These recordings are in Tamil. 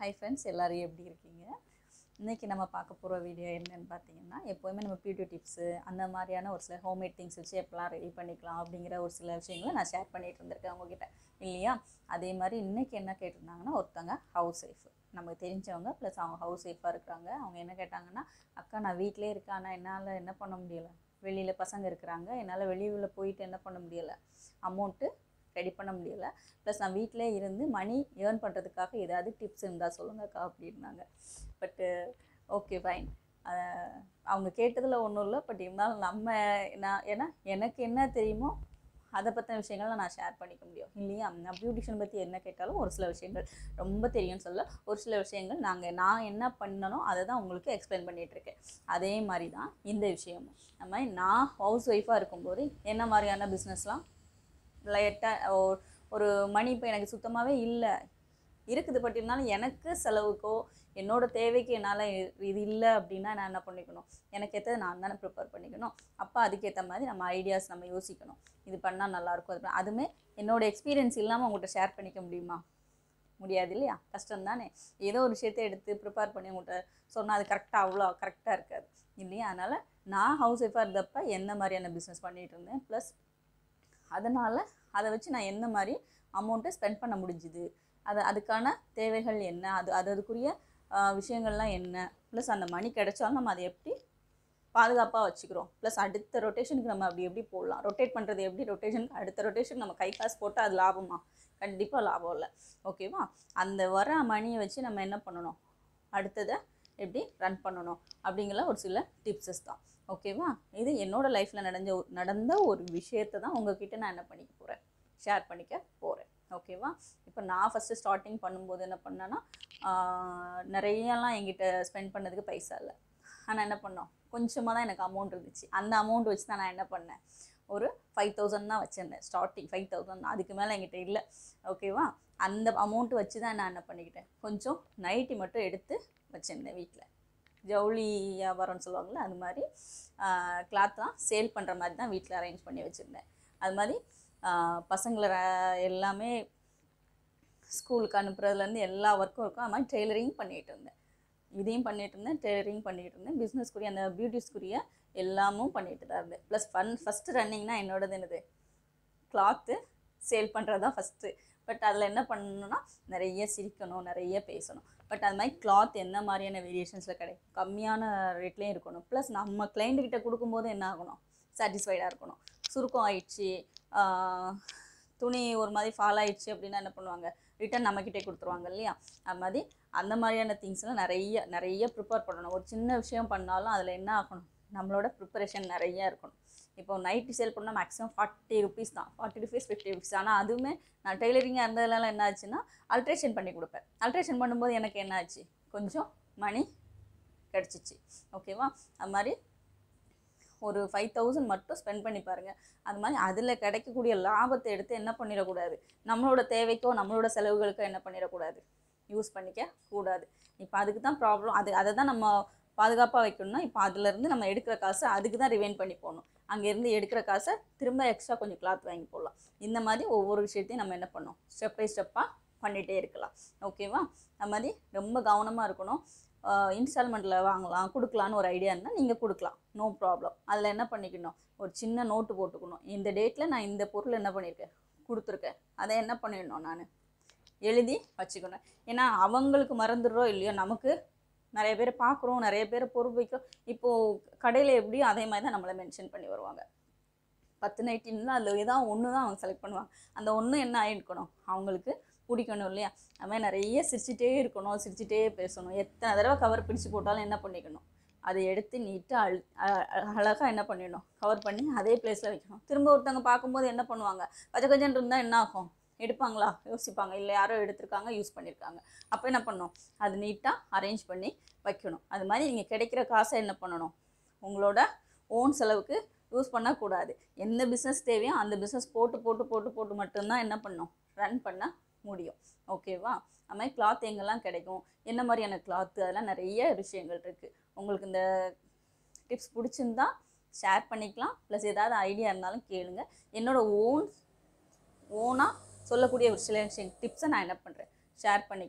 ஹை ஃப்ரெண்ட்ஸ் எல்லோரும் எப்படி இருக்கீங்க இன்றைக்கி நம்ம பார்க்க போகிற வீடியோ என்னன்னு பார்த்தீங்கன்னா எப்போவுமே நம்ம பியூட்டி டிப்ஸு அந்த மாதிரியான ஒரு சில ஹோம்மேட் திங்ஸ் வச்சு எப்படிலாம் ரெடி பண்ணிக்கலாம் அப்படிங்கிற ஒரு சில விஷயங்களை நான் ஷேர் பண்ணிட்டு இருந்திருக்கேன் உங்ககிட்ட இல்லையா அதே மாதிரி இன்றைக்கி என்ன கேட்டிருந்தாங்கன்னா ஒருத்தங்க ஹவுஸ் ஒய்ஃப் நமக்கு தெரிஞ்சவங்க ப்ளஸ் அவங்க ஹவுஸ் ஒய்ஃபாக இருக்கிறாங்க அவங்க என்ன கேட்டாங்கன்னா அக்கா நான் வீட்டிலே இருக்கேன் ஆனால் என்னால் என்ன பண்ண முடியலை வெளியில் பசங்க இருக்கிறாங்க என்னால் வெளியில் போயிட்டு என்ன பண்ண முடியலை அமௌண்ட்டு ரெடி பண்ண முடியலை ப்ளஸ் நான் வீட்டிலே இருந்து மணி ஏர்ன் பண்ணுறதுக்காக ஏதாவது டிப்ஸ் இருந்தால் சொல்லுங்கக்கா அப்படின்னாங்க பட்டு ஓகே ஃபைன் அவங்க கேட்டதில் ஒன்றும் இல்லை பட் இருந்தாலும் நம்ம நான் ஏன்னா எனக்கு என்ன தெரியுமோ அதை பற்றின விஷயங்களை நான் ஷேர் பண்ணிக்க முடியும் இல்லையா நான் பியூட்டிஷியன் பற்றி என்ன கேட்டாலும் ஒரு சில விஷயங்கள் ரொம்ப தெரியும்னு சொல்ல ஒரு சில விஷயங்கள் நாங்கள் நான் என்ன பண்ணனோ அதை தான் உங்களுக்கு எக்ஸ்பிளைன் பண்ணிகிட்ருக்கேன் அதே மாதிரி தான் இந்த விஷயமும் நம்ம நான் ஹவுஸ் ஒய்ஃபாக இருக்கும்போது என்ன மாதிரியான பிஸ்னஸ்லாம் லைட்டாக ஒரு மணி இப்போ எனக்கு சுத்தமாகவே இல்லை இருக்குது பட் இருந்தாலும் எனக்கு செலவுக்கோ என்னோட தேவைக்கு என்னால் இது இல்லை அப்படின்னா நான் என்ன பண்ணிக்கணும் எனக்கு ஏற்றது நான் தானே ப்ரிப்பேர் பண்ணிக்கணும் அப்போ அதுக்கேற்ற மாதிரி நம்ம ஐடியாஸ் நம்ம யோசிக்கணும் இது பண்ணால் நல்லாயிருக்கும் அது அதுவுமே என்னோடய எக்ஸ்பீரியன்ஸ் இல்லாமல் உங்கள்கிட்ட ஷேர் பண்ணிக்க முடியுமா முடியாது இல்லையா கஷ்டம் தானே ஏதோ ஒரு விஷயத்தை எடுத்து ப்ரிப்பேர் பண்ணி உங்கள்கிட்ட சொன்னால் அது கரெக்டாக அவ்வளோ கரெக்டாக இருக்காது இல்லையா அதனால் நான் ஹவுஸ் ஒய்ஃபாக இருந்தப்போ எந்த மாதிரியான பிஸ்னஸ் பண்ணிகிட்டு இருந்தேன் ப்ளஸ் அதனால் அதை வச்சு நான் என்ன மாதிரி அமௌண்ட்டை ஸ்பெண்ட் பண்ண முடிஞ்சுது அது அதுக்கான தேவைகள் என்ன அது அது அதுக்குரிய விஷயங்கள்லாம் என்ன ப்ளஸ் அந்த மணி கிடைச்சாலும் நம்ம அதை எப்படி பாதுகாப்பாக வச்சுக்கிறோம் ப்ளஸ் அடுத்த ரொட்டேஷனுக்கு நம்ம அப்படி எப்படி போடலாம் ரொட்டேட் பண்ணுறது எப்படி ரொட்டேஷனுக்கு அடுத்த ரொட்டேஷன் நம்ம கை காசு போட்டால் அது லாபமா கண்டிப்பாக லாபம் இல்லை ஓகேவா அந்த வர மணியை வச்சு நம்ம என்ன பண்ணணும் அடுத்ததை எப்படி ரன் பண்ணணும் அப்படிங்கிற ஒரு சில டிப்ஸஸ் தான் ஓகேவா இது என்னோடய லைஃப்பில் நடந்த நடந்த ஒரு விஷயத்தை தான் உங்ககிட்ட நான் என்ன பண்ணிக்க போகிறேன் ஷேர் பண்ணிக்க போகிறேன் ஓகேவா இப்போ நான் ஃபஸ்ட்டு ஸ்டார்டிங் பண்ணும்போது என்ன பண்ணேன்னா நிறையலாம் என்கிட்ட ஸ்பெண்ட் பண்ணதுக்கு பைசா இல்லை ஆனால் என்ன பண்ணோம் கொஞ்சமாக தான் எனக்கு அமௌண்ட் இருந்துச்சு அந்த அமௌண்ட் வச்சு தான் நான் என்ன பண்ணேன் ஒரு ஃபைவ் தௌசண்ட் தான் வச்சுருந்தேன் ஸ்டார்டிங் ஃபைவ் தௌசண்ட் அதுக்கு மேலே என்கிட்ட இல்லை ஓகேவா அந்த அமௌண்ட் வச்சு தான் நான் என்ன பண்ணிக்கிட்டேன் கொஞ்சம் நைட்டி மட்டும் எடுத்து வச்சுருந்தேன் வீட்டில் ஜவுளி வியாபாரம்னு சொல்லுவாங்கள்ல அது மாதிரி கிளாத்லாம் சேல் பண்ணுற மாதிரி தான் வீட்டில் அரேஞ்ச் பண்ணி வச்சுருந்தேன் அது மாதிரி பசங்களை எல்லாமே ஸ்கூலுக்கு அனுப்புறதுலேருந்து எல்லா ஒர்க்கும் இருக்கும் அது மாதிரி டெய்லரிங் பண்ணிகிட்டு இருந்தேன் இதையும் பண்ணிகிட்டு இருந்தேன் டெய்லரிங் பண்ணிகிட்டு இருந்தேன் பிஸ்னஸ்க்குரிய அந்த பியூட்டிஸ்க்குரிய எல்லாமும் பண்ணிட்டு தான் இருந்தேன் ப்ளஸ் ஃபன் ஃபஸ்ட்டு ரன்னிங்னா என்னோடது என்னது கிளாத்து சேல் பண்ணுறது தான் ஃபஸ்ட்டு பட் அதில் என்ன பண்ணணும்னா நிறைய சிரிக்கணும் நிறைய பேசணும் பட் அது மாதிரி கிளாத் என்ன மாதிரியான வேரியேஷன்ஸில் கிடைக்கும் கம்மியான ரேட்லேயும் இருக்கணும் ப்ளஸ் நம்ம கிளைண்ட்டுக்கிட்ட கொடுக்கும்போது என்ன ஆகணும் சாட்டிஸ்ஃபைடாக இருக்கணும் சுருக்கம் ஆயிடுச்சு துணி ஒரு மாதிரி ஃபால் ஆயிடுச்சு அப்படின்னா என்ன பண்ணுவாங்க ரிட்டன் நம்மக்கிட்டே கொடுத்துருவாங்க இல்லையா அது மாதிரி அந்த மாதிரியான திங்ஸ்லாம் நிறைய நிறைய ப்ரிப்பேர் பண்ணணும் ஒரு சின்ன விஷயம் பண்ணாலும் அதில் என்ன ஆகணும் நம்மளோட ப்ரிப்பரேஷன் நிறைய இருக்கணும் இப்போ நைட்டி சேல் பண்ணால் மேக்ஸிமம் ஃபார்ட்டி ருபீஸ் தான் ஃபார்ட்டி ருபீஸ் ஃபிஃப்டி ருபீஸ் ஆனால் அதுவுமே நான் டெய்லரிங்காக இருந்ததுலாம் என்ன ஆச்சுன்னா அல்ட்ரேஷன் பண்ணி கொடுப்பேன் அல்ட்ரேஷன் பண்ணும்போது எனக்கு என்ன ஆச்சு கொஞ்சம் மணி கிடச்சிச்சு ஓகேவா அது மாதிரி ஒரு ஃபைவ் தௌசண்ட் மட்டும் ஸ்பெண்ட் பண்ணி பாருங்கள் அது மாதிரி அதில் கிடைக்கக்கூடிய லாபத்தை எடுத்து என்ன பண்ணிடக்கூடாது நம்மளோட தேவைக்கோ நம்மளோட செலவுகளுக்கோ என்ன பண்ணிடக்கூடாது யூஸ் பண்ணிக்க கூடாது இப்போ அதுக்கு தான் ப்ராப்ளம் அது அதை தான் நம்ம பாதுகாப்பாக வைக்கணும்னா இப்போ அதுலேருந்து நம்ம எடுக்கிற காசை அதுக்கு தான் ரிவைன் பண்ணி போகணும் அங்கேருந்து எடுக்கிற காசை திரும்ப எக்ஸ்ட்ரா கொஞ்சம் கிளாத் வாங்கி போடலாம் இந்த மாதிரி ஒவ்வொரு விஷயத்தையும் நம்ம என்ன பண்ணோம் ஸ்டெப் பை ஸ்டெப்பாக பண்ணிகிட்டே இருக்கலாம் ஓகேவா அது மாதிரி ரொம்ப கவனமாக இருக்கணும் இன்ஸ்டால்மெண்ட்டில் வாங்கலாம் கொடுக்கலான்னு ஒரு ஐடியா இருந்தால் நீங்கள் கொடுக்கலாம் நோ ப்ராப்ளம் அதில் என்ன பண்ணிக்கணும் ஒரு சின்ன நோட்டு போட்டுக்கணும் இந்த டேட்டில் நான் இந்த பொருள் என்ன பண்ணியிருக்கேன் கொடுத்துருக்கேன் அதை என்ன பண்ணிடணும் நான் எழுதி வச்சுக்கணும் ஏன்னா அவங்களுக்கு மறந்துடுறோம் இல்லையோ நமக்கு நிறைய பேர் பார்க்குறோம் நிறைய பேர் பொறுப்பு வைக்கிறோம் இப்போது கடையில் எப்படியோ அதே மாதிரி தான் நம்மளை மென்ஷன் பண்ணி வருவாங்க பத்து நைட்டின்னா அதில் ஏதாவது ஒன்று தான் அவங்க செலக்ட் பண்ணுவாங்க அந்த ஒன்று என்ன ஆகிருக்கணும் அவங்களுக்கு பிடிக்கணும் இல்லையா அது மாதிரி நிறைய சிரிச்சிட்டே இருக்கணும் சிரிச்சிட்டே பேசணும் எத்தனை தடவை கவர் பிடிச்சி போட்டாலும் என்ன பண்ணிக்கணும் அதை எடுத்து நீட்டாக அழு அழகாக என்ன பண்ணிடணும் கவர் பண்ணி அதே பிளேஸில் வைக்கணும் திரும்ப ஒருத்தவங்க பார்க்கும்போது என்ன பண்ணுவாங்க கஜ கஜன் இருந்தால் என்ன ஆகும் எடுப்பாங்களா யோசிப்பாங்க இல்லை யாரோ எடுத்திருக்காங்க யூஸ் பண்ணியிருக்காங்க அப்போ என்ன பண்ணணும் அது நீட்டாக அரேஞ்ச் பண்ணி வைக்கணும் அது மாதிரி நீங்கள் கிடைக்கிற காசை என்ன பண்ணணும் உங்களோட ஓன் செலவுக்கு யூஸ் பண்ணக்கூடாது எந்த பிஸ்னஸ் தேவையோ அந்த பிஸ்னஸ் போட்டு போட்டு போட்டு போட்டு மட்டும்தான் என்ன பண்ணணும் ரன் பண்ண முடியும் ஓகேவா அது மாதிரி கிளாத் எங்கெல்லாம் கிடைக்கும் என்ன மாதிரியான கிளாத்து அதெல்லாம் நிறைய விஷயங்கள் இருக்குது உங்களுக்கு இந்த டிப்ஸ் பிடிச்சிருந்தா ஷேர் பண்ணிக்கலாம் ப்ளஸ் ஏதாவது ஐடியா இருந்தாலும் கேளுங்க என்னோடய ஓன் ஓனாக சொல்லக்கூடிய ஒரு சில டிப்ஸை நான் என்ன பண்ணுறேன் ஷேர் பண்ணிக்கிறேன்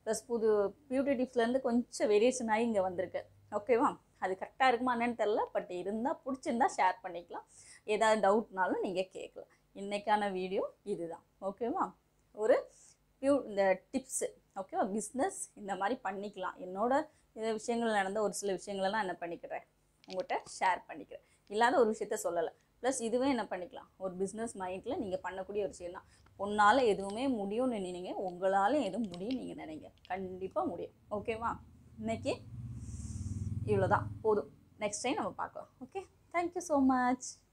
ப்ளஸ் புது பியூட்டி டிப்ஸ்லேருந்து கொஞ்சம் வேரியேஷன் ஆகி இங்கே வந்திருக்கு ஓகேவா அது கரெக்டாக இருக்குமா என்னன்னு தெரில பட் இருந்தால் பிடிச்சிருந்தா ஷேர் பண்ணிக்கலாம் ஏதாவது டவுட்னாலும் நீங்கள் கேட்கலாம் இன்றைக்கான வீடியோ இதுதான் ஓகேவா ஒரு பியூ இந்த டிப்ஸு ஓகேவா பிஸ்னஸ் இந்த மாதிரி பண்ணிக்கலாம் என்னோட இது விஷயங்கள் நடந்த ஒரு சில விஷயங்களெல்லாம் என்ன பண்ணிக்கிறேன் உங்கள்கிட்ட ஷேர் பண்ணிக்கிறேன் இல்லாத ஒரு விஷயத்த சொல்லலை ப்ளஸ் இதுவே என்ன பண்ணிக்கலாம் ஒரு பிஸ்னஸ் மைண்டில் நீங்கள் பண்ணக்கூடிய ஒரு விஷயம் தான் உன்னால் எதுவுமே முடியும்னு நினைங்க உங்களால் எதுவும் முடியும் நீங்கள் நினைங்க கண்டிப்பாக முடியும் ஓகேவா இன்னைக்கு இவ்வளோதான் போதும் நெக்ஸ்ட் டைம் நம்ம பார்க்கலாம் ஓகே தேங்க்யூ ஸோ மச்